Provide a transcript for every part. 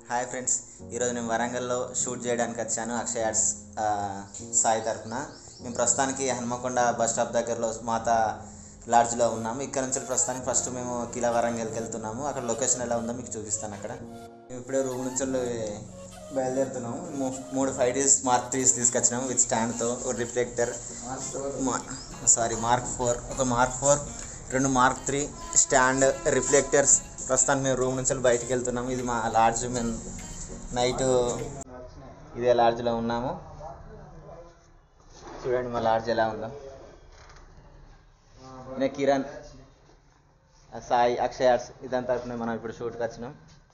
Hi friends ఈరోజు నేను వరంగల్లో షూట్ చేయడానికి వచ్చాను అక్షయ్ ఆర్ట్స్ ఆ, సాయి తరఫున మేము ప్రస్తుతానికి హన్మకొండ బస్ స్టాప్ దగ్గరలో మాత లాడ్జ్లో ఉన్నాము ఇక్కడ నుంచి ప్రస్తుతానికి ఫస్ట్ మేము కిలా వరంగల్కి వెళ్తున్నాము అక్కడ లొకేషన్ ఎలా ఉందో మీకు చూపిస్తాను అక్కడ మేము ఇప్పుడే రూమ్ నుంచి వెళ్ళి బయలుదేరుతున్నాము మూ- మూడు ఫైవ్ డేస్ మార్క్ త్రీస్ తీసుకొచ్చినాము విత్ స్టాండ్తో ఒక రిఫ్లెక్టర్ సారీ మార్క్ ఫోర్ ఒక మార్క్ ఫోర్ రెండు మార్క్ త్రీ స్టాండ్ రిఫ్లెక్టర్స్ ప్రస్తుతానికి మేము రూమ్ నుంచి వెళ్ళి బయటికి వెళ్తున్నాము ఇది మా లాడ్జ్ మేము నైట్ ఇదే లాడ్జ్లో ఉన్నాము చూడండి మా లాడ్జ్ ఎలా ఉందో నేను కిరణ్ ఆ సాయి అక్షయ్ ఆర్ట్స్ ఇదంతా తరపున మనం ఇప్పుడు షూట్కి వచ్చినాం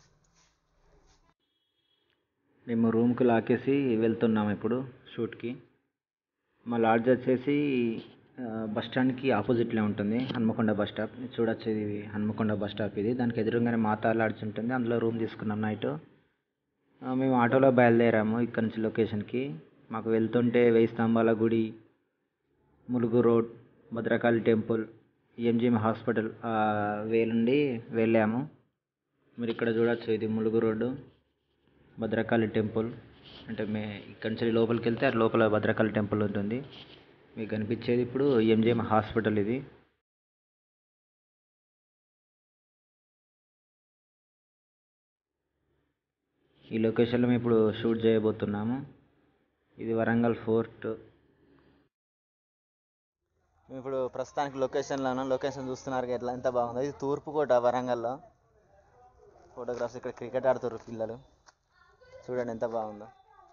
మేము రూమ్కి లాకేసి వెళ్తున్నాం ఇప్పుడు షూట్కి మా లాడ్జ్ వచ్చేసి ఆ, బస్ స్టాండ్కి ఆపోజిట్లో ఉంటుంది హన్మకొండ బస్ స్టాప్ చూడొచ్చు ఇది హన్మకొండ బస్ స్టాప్ ఇది దానికి ఎదురుగానే మాతా లాడ్జ్ ఉంటుంది అందులో రూమ్ తీసుకున్నాం నైట్ ఆ, మేము ఆటోలో బయలుదేరాము ఇక్కడ నుంచి లొకేషన్కి మాకు వెళ్తుంటే వెయ్యి స్తంభాల గుడి Mulugu road Bhadrakali temple MGM hospital ఆ వే నుండి వెళ్ళాము మీరు ఇక్కడ చూడొచ్చు ఇది ములుగు రోడ్డు భద్రకాళి టెంపుల్ అంటే మే ఇక్కడ నుంచి లోపలికి వెళ్తే అటు లోపల భద్రకాళి టెంపుల్ ఉంటుంది మీకు కనిపించేది ఇప్పుడు ఎంజిఎం హాస్పిటల్ ఇది ఈ లొకేషన్లో మేము ఇప్పుడు షూట్ చేయబోతున్నాము ఇది వరంగల్ ఫోర్ట్ మేము ఇప్పుడు ప్రస్తుతానికి లొకేషన్లో ఉన్నాం లొకేషన్ చూస్తున్నారు ఎట్లా ఎంత బాగుందో ఇది తూర్పు కోట వరంగల్లో ఫోటోగ్రాఫ్స్ ఇక్కడ క్రికెట్ ఆడుతారు పిల్లలు చూడండి ఎంత బాగుందో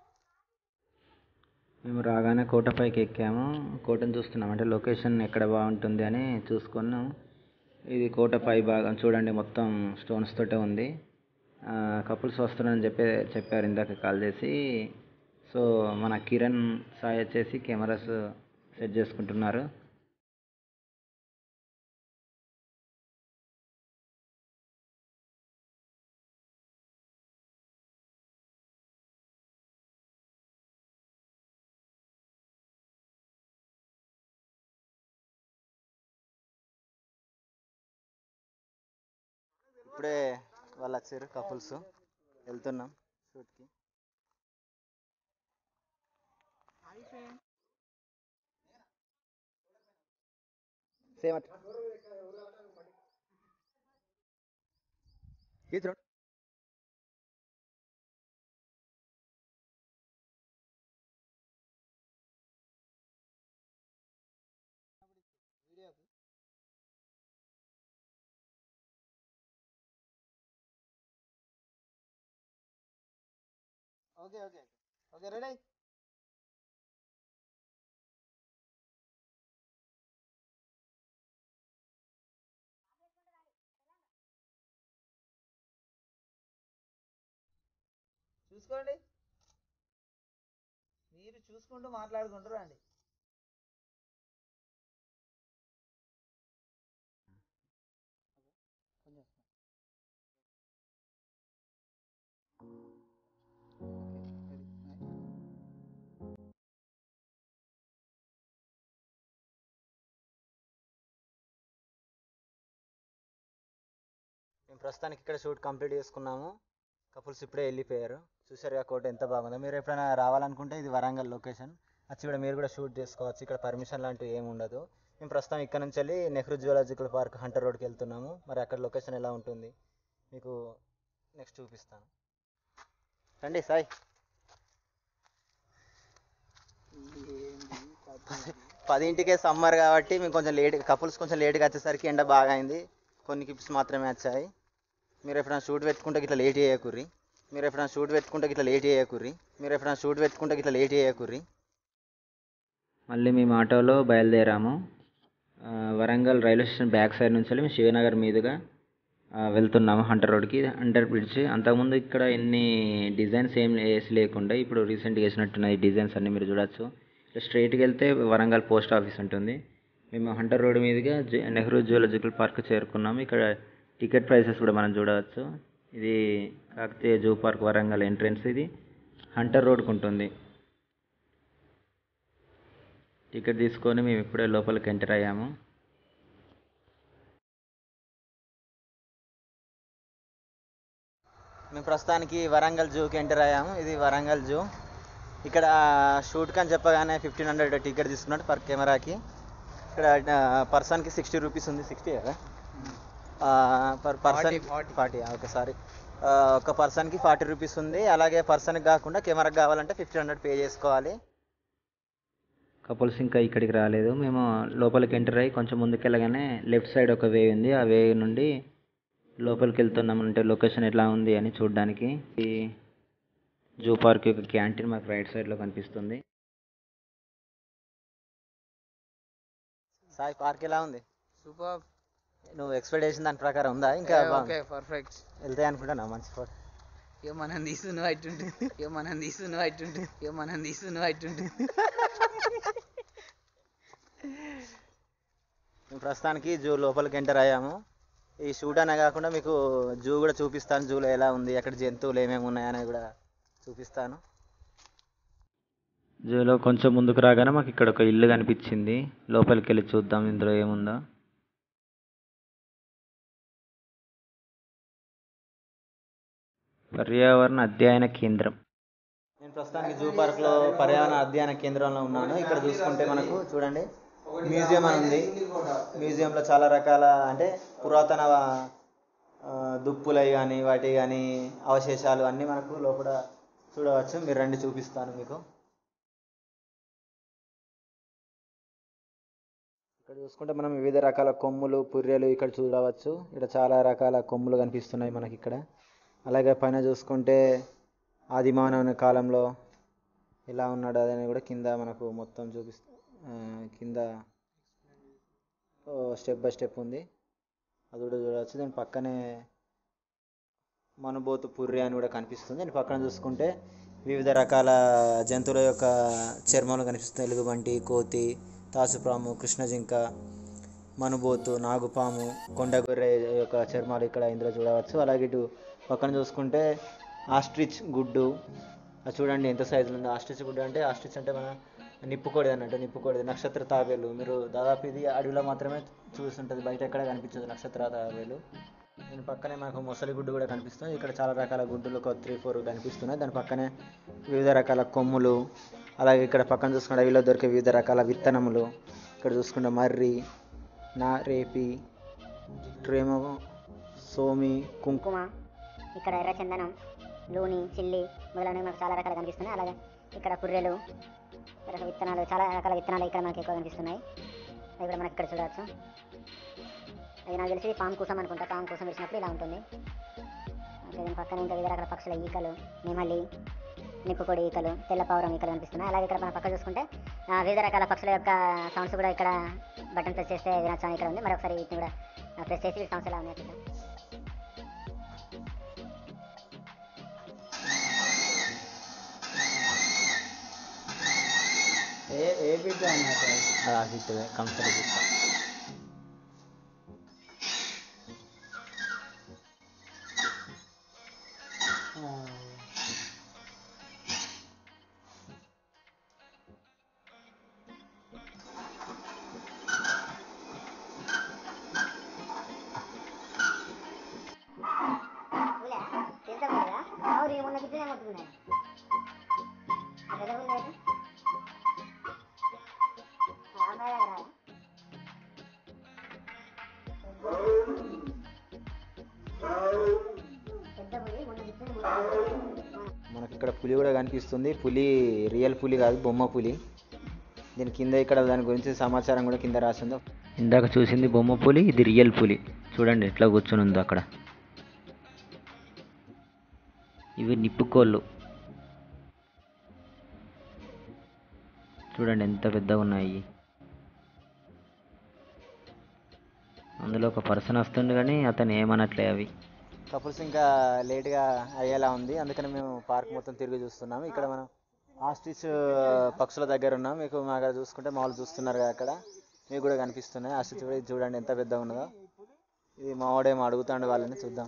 మేము రాగానే కోటపైకి ఎక్కాము కోటను చూస్తున్నాం అంటే లొకేషన్ ఎక్కడ బాగుంటుంది అని చూసుకున్నాం ఇది కోట పై భాగం చూడండి మొత్తం స్టోన్స్ తోటే ఉంది కపుల్స్ వస్తున్నారని చెప్పి చెప్పారు ఇందాక కాల్ చేసి సో మన కిరణ్ సాయి వచ్చేసి కెమెరాస్ సెట్ చేసుకుంటున్నారు ఇప్పుడే వాళ్ళు వచ్చారు కపుల్స్ వెళ్తున్నాం షూట్కి same at okay okay okay ready చూసుకోండి మీరు చూసుకుంటూ మాట్లాడుకుంటారు అండి మేము ప్రస్తుతానికి ఇక్కడ షూట్ కంప్లీట్ చేసుకున్నాము కపుల్స్ ఇప్పుడే వెళ్ళిపోయారు చూసారు ఆ కోట ఎంత బాగుందో మీరు ఎప్పుడైనా రావాలనుకుంటే ఇది వరంగల్ లొకేషన్ వచ్చి కూడా మీరు కూడా షూట్ చేసుకోవచ్చు ఇక్కడ పర్మిషన్ లాంటివి ఏమి ఉండదు మేము ప్రస్తుతం ఇక్కడ నుంచి వెళ్ళి నెహ్రూ జువాలజికల్ పార్క్ హంటర్ రోడ్కి వెళ్తున్నాము మరి అక్కడ లొకేషన్ ఎలా ఉంటుంది మీకు నెక్స్ట్ చూపిస్తాను రండి సాయి పదింటికే సమ్మర్ కాబట్టి మేము కొంచెం లేట్ కపుల్స్ కొంచెం లేట్గా వచ్చేసరికి ఎండ బాగా అయింది కొన్ని కిప్స్ మాత్రమే వచ్చాయి మీరు ఎప్పుడైనా షూట్ పెట్టుకుంటే ఇట్లా లేట్ చేయకుర్రి మీరు ఎప్పుడైనా షూట్ పెట్టుకుంటే ఇట్లా లేట్ చేయకుర్రి మీరు ఎప్పుడైనా షూట్ పెట్టుకుంటే ఇట్లా లేట్ చేయకుర్రి మళ్ళీ మేము ఆటోలో బయలుదేరాము ఆ, Warangal railway station back side నుంచి వెళ్ళి మేము శివనగర్ మీదుగా ఆ, వెళ్తున్నాము హంటర్ రోడ్కి హంటర్ బ్రిడ్జ్ అంతకుముందు ఇక్కడ ఎన్ని డిజైన్స్ ఏం వేసి లేకుండా ఇప్పుడు రీసెంట్గా వేసినట్టున్నాయి ఈ డిజైన్స్ అన్ని మీరు చూడొచ్చు ఇట్లా స్ట్రైట్కి వెళ్తే వరంగల్ పోస్ట్ ఆఫీస్ ఉంటుంది మేము హంటర్ రోడ్ మీదుగా జు- నెహ్రూ జువలాజికల్ పార్క్ చేరుకున్నాము ఇక్కడ టికెట్ ప్రైసెస్ కూడా మనం చూడవచ్చు ఇది Kakatiya zoo park Warangal entrance ఇది హంటర్ రోడ్కి ఉంటుంది టికెట్ తీసుకొని మేము ఇప్పుడే లోపలికి ఎంటర్ అయ్యాము మేము ప్రస్తుతానికి వరంగల్ జూకి ఎంటర్ అయ్యాము ఇది వరంగల్ జూ ఇక్కడ షూట్కి అని చెప్పగానే ఫిఫ్టీన్ హండ్రెడ్ టికెట్ తీసుకున్నట్టు పర్ కెమెరాకి ఇక్కడ పర్సన్కి సిక్స్టీ రూపీస్ ఉంది సిక్స్టీ కదా per person 40. Forty okay sorry ఒక పర్సన్కి ఫార్టీ రూపీస్ ఉంది అలాగే పర్సన్కి కాకుండా కెమెరాకి కావాలంటే ఫిఫ్టీన్ హండ్రెడ్ పే చేసుకోవాలి కపుల్స్ ఇంకా ఇక్కడికి రాలేదు మేము లోపలికి ఎంటర్ అయ్యి కొంచెం ముందుకెళ్ళగానే లెఫ్ట్ సైడ్ ఒక వే ఉంది ఆ వే నుండి లోపలికి వెళ్తున్నాం అంటే లొకేషన్ ఎట్లా ఉంది అని చూడడానికి ఈ జూ పార్క్ యొక్క క్యాంటీన్ మాకు రైట్ సైడ్లో కనిపిస్తుంది సాయి పార్క్ ఎలా ఉంది సూపర్ నువ్వు ఎక్స్పెక్ట్ చేసిన దాని ప్రకారం ఉందా ఇంకా ఓకే పర్ఫెక్ట్ వెళ్తాయి అనుకుంటున్నావు మంచి ఫోటో ఇక మనం తీసుకున్నావు అట్టుంటుంది ఇక మనం తీసుకున్నావు అట్టుంటుంది ఇక మనం తీసుకున్నావు అట్టుంటుంది మేము ప్రస్తుతానికి జూ లోపలికి ఎంటర్ అయ్యాము ఈ షూట్ అనే కాకుండా మీకు జూ కూడా చూపిస్తాను జూలో ఎలా ఉంది అక్కడ జంతువులు ఏమేమి ఉన్నాయనేది కూడా చూపిస్తాను జూలో కొంచెం ముందుకు రాగానే మాకు ఇక్కడ ఒక ఇల్లు కనిపించింది లోపలికి వెళ్ళి చూద్దాం ఇందులో ఏముందో పర్యావరణ అధ్యయన కేంద్రం నేను ప్రస్తుతానికి జూ పార్క్లో పర్యావరణ అధ్యయన కేంద్రంలో ఉన్నాను ఇక్కడ చూసుకుంటే మనకు చూడండి మ్యూజియం అని ఉంది మ్యూజియంలో చాలా రకాల అంటే పురాతన ఆ, దుప్పులవి కానీ వాటి కానీ అవశేషాలు అన్నీ మనకు లోపల చూడవచ్చు మీరు రండి చూపిస్తాను మీకు ఇక్కడ చూసుకుంటే మనం వివిధ రకాల కొమ్ములు పుర్రెలు ఇక్కడ చూడవచ్చు ఇక్కడ చాలా రకాల కొమ్ములు కనిపిస్తున్నాయి మనకి ఇక్కడ అలాగే పైన చూసుకుంటే ఆదిమానవుని కాలంలో ఎలా ఉన్నాడు అదని కూడా కింద మనకు మొత్తం చూపిస్తూ కింద స్టెప్ బై స్టెప్ ఉంది అది కూడా చూడవచ్చు దాని పక్కనే మనుబోతు పుర్రి అని కూడా కనిపిస్తుంది దాని పక్కన చూసుకుంటే వివిధ రకాల జంతువుల యొక్క చర్మాలు కనిపిస్తుంది ఎలుగుబంటి కోతి తాసుపాము కృష్ణజింక మనుబోతు నాగుపాము కొండగొర్రె యొక్క చర్మాలు ఇక్కడ ఇందులో చూడవచ్చు అలాగే ఇటు పక్కన చూసుకుంటే ఆస్ట్రిచ్ గుడ్డు అది చూడండి ఎంత సైజులో ఉంది ఆస్ట్రిచ్ గుడ్డు అంటే ఆస్ట్రిచ్ అంటే మన నిప్పుకోడి అన్నట్టు నిప్పుకోడి నక్షత్ర తాబేలు మీరు దాదాపు ఇది అడవిలో మాత్రమే చూస్తుంటుంది బయట ఎక్కడ కనిపించదు నక్షత్ర తాబేలు దీని పక్కనే మనకు మొసలి గుడ్డు కూడా కనిపిస్తుంది ఇక్కడ చాలా రకాల గుడ్డులు ఒక త్రీ ఫోర్ కనిపిస్తున్నాయి దాని పక్కనే వివిధ రకాల కొమ్ములు అలాగే ఇక్కడ పక్కన చూసుకుంటే అడవిలో దొరికే వివిధ రకాల విత్తనములు ఇక్కడ చూసుకుంటే మర్రి నా రేపి ఇటురేమో సోమి కుంకుమ కుంకుమ ఇక్కడ ఎర్ర చందనం లూని చిల్లి మొదలైనవి మనకు చాలా రకాలు కనిపిస్తున్నాయి అలాగే ఇక్కడ పుర్రెలు రకాల విత్తనాలు చాలా రకాల విత్తనాలు ఇక్కడ మనకి ఎక్కువ కనిపిస్తున్నాయి అవి కూడా మనకి ఇక్కడ చూడవచ్చు అది నాకు తెలిసి పాము కోసం అనుకుంటా పాము కోసం వేసినప్పుడు ఇలా ఉంటుంది ఓకే, దీని పక్కన ఇంకా వివిధ రకాల పక్షుల ఈకలు నెమలి నిప్పుకొడి ఈకలు తెల్ల పావురం ఈకలు కనిపిస్తున్నాయి అలాగే ఇక్కడ మన పక్క చూసుకుంటే ఆ, వివిధ రకాల పక్షుల యొక్క సౌండ్స్ కూడా ఇక్కడ బటన్ ప్రెస్ చేస్తే వినొచ్చు అని ఇక్కడ ఉంది మరొకసారి వీటిని కూడా ప్రెస్ చేసి సౌండ్స్ ఎలా ఉన్నాయి చూద్దాం ఏ ఏ బిడ్డ అన్నట్టు హిట్ కంఫర్ట్ పులా ఎంత పులా అవును మొన్న గిట్లనే కొట్టుకున్నాయి ఆ పెద్ద పుల్ల ఏంటి? ఆ అమ్మాయి దగ్గర రాదా? పెద్ద పులి మొన్న గిట్లనే కొట్టుకున్నాయి. మనకి ఇక్కడ పులి కూడా కనిపిస్తుంది పులి రియల్ పులి కాదు బొమ్మ పులి దీని కింద ఇక్కడ దాని గురించి సమాచారం కూడా కింద రాసిందో ఇందాక చూసింది బొమ్మ పులి ఇది రియల్ పులి చూడండి ఎట్లా కూర్చొని ఉందో అక్కడ ఇవి నిప్పుకోళ్ళు చూడండి ఎంత పెద్దగా ఉన్నాయి అందులో ఒక పర్సన్ వస్తుండు కానీ అతను ఏమనట్లే అవి కపుల్స్ ఇంకా లేట్గా అయ్యేలా ఉంది అందుకని మేము పార్క్ మొత్తం తిరిగి చూస్తున్నాము ఇక్కడ మనం ఆస్ట్రిచ్ పక్షుల దగ్గర ఉన్నాం మీకు మా దగ్గర చూసుకుంటే మామూలు చూస్తున్నారు కదా అక్కడ మీకు కూడా కనిపిస్తున్నాయి ఆస్ట్రిచ్ కూడా ఇది చూడండి ఎంత పెద్దగా ఉన్నదో ఇది మావాడేమో అడుగుతాడు వాళ్ళని చూద్దాం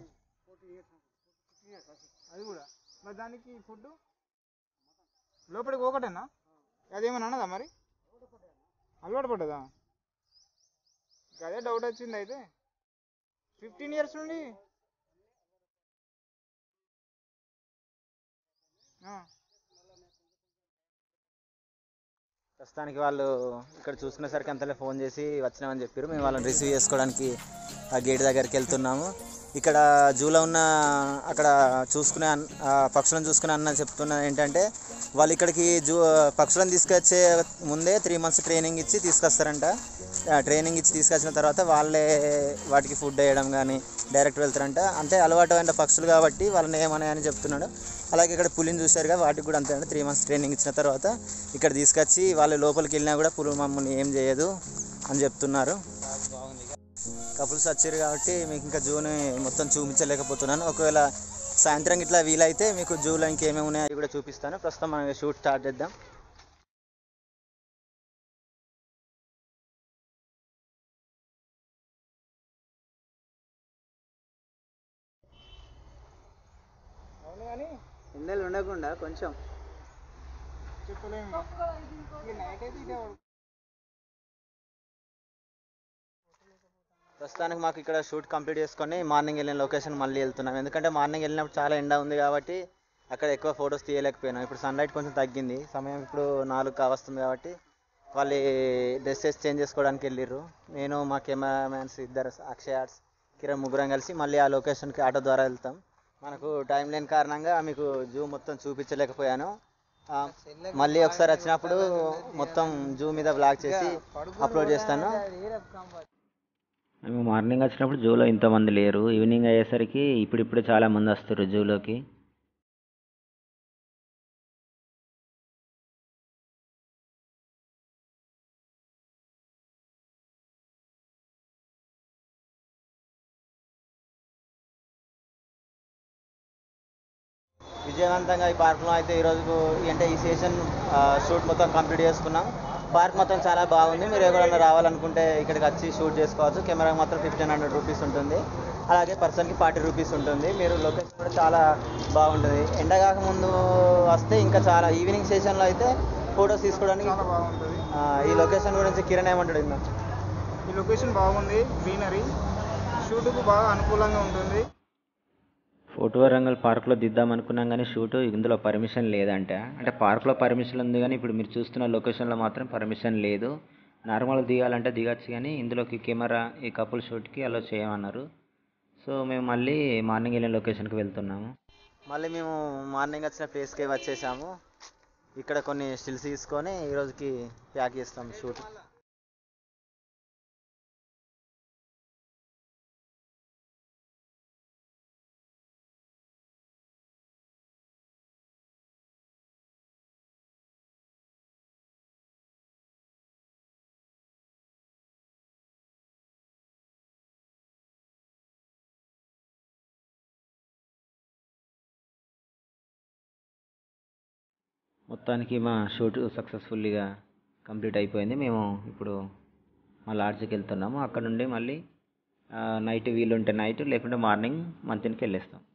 అది కూడా మరి దానికి ఫుడ్ లోపలికి ఒకటేనా అదేమన్నా అన్నదా మరి అలవాటు పడ్డదా అదే డౌట్ వచ్చింది అయితే ఫిఫ్టీన్ ఇయర్స్ నుండి ఆ. ప్రస్తుతానికి వాళ్ళు ఇక్కడ చూసుకునేసరికి అంతలో ఫోన్ చేసి వచ్చినామని చెప్పారు మేము వాళ్ళని రిసీవ్ చేసుకోవడానికి ఆ గేట్ దగ్గరికి వెళ్తున్నాము ఇక్కడ జూలో ఉన్న అక్కడ చూసుకునే అన్- ఆ పక్షులను చూసుకునే అన్న చెప్తున్న ఏంటంటే వాళ్ళు ఇక్కడికి జూ పక్షులను తీసుకొచ్చే ముందే త్రీ మంత్స్ ట్రైనింగ్ ఇచ్చి తీసుకొస్తారంట ఆ ట్రైనింగ్ ఇచ్చి తీసుకొచ్చిన తర్వాత వాళ్ళే వాటికి ఫుడ్ వేయడం కానీ డైరెక్ట్ వెళ్తారంట అంటే అలవాటు అయిన పక్షులు కాబట్టి వాళ్ళని ఏమని అని చెప్తున్నాడు అలాగే ఇక్కడ పులిని చూశారుగా వాటికి కూడా అంతే అండి త్రీ మంత్స్ ట్రైనింగ్ ఇచ్చిన తర్వాత ఇక్కడ తీసుకొచ్చి వాళ్ళు లోపలికి వెళ్ళినా కూడా పులి మమ్మల్ని ఏం చేయదు అని చెప్తున్నారు కపుల్స్ వచ్చారు కాబట్టి మీకు ఇంకా జూని మొత్తం చూపించలేకపోతున్నాను ఒకవేళ సాయంత్రం ఇట్లా వీలైతే మీకు జూలో ఇంకేమేమి ఉన్నాయో అవి కూడా చూపిస్తాను ప్రస్తుతం మనం షూట్ స్టార్ట్ చేద్దాం అవును కానీ ఎండలు ఉండకుండా కొంచెం చెప్పలేము ఇక నైట్ అయితే ఇదే పడుకో- ప్రస్తుతానికి మాకు ఇక్కడ షూట్ కంప్లీట్ చేసుకొని మార్నింగ్ వెళ్ళిన లొకేషన్ మళ్ళీ వెళ్తున్నాం ఎందుకంటే మార్నింగ్ వెళ్ళినప్పుడు చాలా ఎండ ఉంది కాబట్టి అక్కడ ఎక్కువ ఫొటోస్ తీయలేకపోయినాం ఇప్పుడు సన్లైట్ కొంచెం తగ్గింది సమయం ఇప్పుడు నాలుగు కావస్తుంది కాబట్టి వాళ్ళు డ్రెస్సెస్ చేంజ్ చేసుకోవడానికి వెళ్ళిర్రు నేను మా కెమెరామ్యాన్స్ ఇద్దరు అక్షయ్ ఆర్ట్స్ కిరణ్ ముగ్గురం కలిసి మళ్ళీ ఆ లొకేషన్కి ఆటో ద్వారా వెళ్తాం మనకు టైం లేని కారణంగా మీకు జూ మొత్తం చూపించలేకపోయాను ఆ, మళ్ళీ ఒకసారి వచ్చినప్పుడు మొత్తం జూ మీద బ్లాక్ చేసి అప్లోడ్ చేస్తాను మేము మార్నింగ్ వచ్చినప్పుడు జూలో ఇంతమంది లేరు ఈవినింగ్ అయ్యేసరికి ఇప్పుడిప్పుడే చాలా మంది వస్తారు జూలోకి విజయవంతంగా ఈ పార్క్లో అయితే ఈరోజు అంటే ఈ సెషన్ షూట్ మొత్తం కంప్లీట్ చేసుకున్నాం పార్క్ మొత్తం చాలా బాగుంది మీరు ఎవరైనా రావాలనుకుంటే ఇక్కడికి వచ్చి షూట్ చేసుకోవచ్చు కెమెరా మాత్రం ఫిఫ్టీన్ హండ్రెడ్ రూపీస్ ఉంటుంది అలాగే పర్సన్కి ఫార్టీ రూపీస్ ఉంటుంది మీరు లొకేషన్ కూడా చాలా బాగుంటుంది ఎండ కాకముందు వస్తే ఇంకా చాలా ఈవినింగ్ సెషన్లో అయితే ఫొటోస్ తీసుకోవడానికి చాలా బాగుంటుంది ఆ, ఈ లొకేషన్ గురించి కిరణ్ ఏమంటాడు ఇందా ఈ లొకేషన్ బాగుంది గ్రీనరీ షూట్కు బాగా అనుకూలంగా ఉంటుంది ఫోటో వరంగల్ పార్క్లో దిద్దాం అనుకున్నాం కానీ షూట్ ఇందులో పర్మిషన్ లేదంట అంటే పార్క్లో పర్మిషన్ ఉంది కానీ ఇప్పుడు మీరు చూస్తున్న లొకేషన్లో మాత్రం పర్మిషన్ లేదు నార్మల్గా దిగాలంటే దిగచ్చు కానీ ఇందులోకి కెమెరా ఈ కపుల్ షూట్కి అలా చేయమన్నారు సో మేము మళ్ళీ మార్నింగ్ వెళ్ళిన లొకేషన్కి వెళ్తున్నాము మళ్ళీ మేము మార్నింగ్ వచ్చిన ప్లేస్కి వచ్చేసాము ఇక్కడ కొన్ని స్టిల్స్ తీసుకొని ఈ రోజుకి ప్యాక్ చేస్తాం షూట్ మొత్తానికి మా షూట్ సక్సెస్ఫుల్గా కంప్లీట్ అయిపోయింది మేము ఇప్పుడు మా లాడ్జ్కి వెళ్తున్నాము అక్కడ నుండి మళ్ళీ నైట్ వీలుంటే నైట్ లేకుంటే మార్నింగ్ మంతినికి వెళ్ళేస్తాం